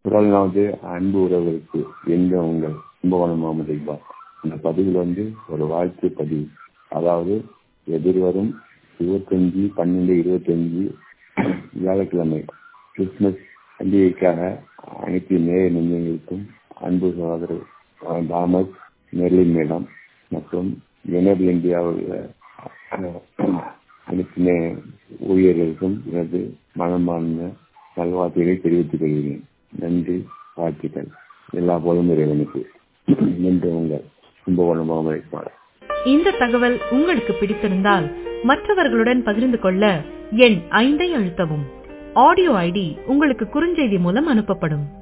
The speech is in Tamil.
முதலாவது அன்பு உறவுகளுக்கு எங்க உங்கள் கும்பகோணம் முகமது இக்பால் இந்த பதிவில் வந்து ஒரு வாழ்த்து பதிவு அதாவது எதிர்வரும் இருபத்தஞ்சு பன்னெண்டு இருபத்தஞ்சு வியாழக்கிழமை கிறிஸ்துமஸ் பண்டிகைக்காக அனைத்து நேர நெஞ்சங்களுக்கும் அன்பு சகோதரர் தாமஸ் மெர்லின் மேடம் மற்றும் எனபிள் இந்தியாவில் அனைத்து ஊழியர்களுக்கும் எனது மனமார்ந்த நல்வாழ்த்துக்களை தெரிவித்துக் கொள்கிறேன் நன்றி வாழ்த்துக்கள் எல்லா போலும் இறைவனுக்கு நன்றி உங்கள் கும்பகோணம் முகமது இந்த தகவல் உங்களுக்கு பிடித்திருந்தால் மற்றவர்களுடன் பகிர்ந்து கொள்ள எண் ஐந்தை அழுத்தவும் ஆடியோ ஐடி உங்களுக்கு குறுஞ்செய்தி மூலம் அனுப்பப்படும்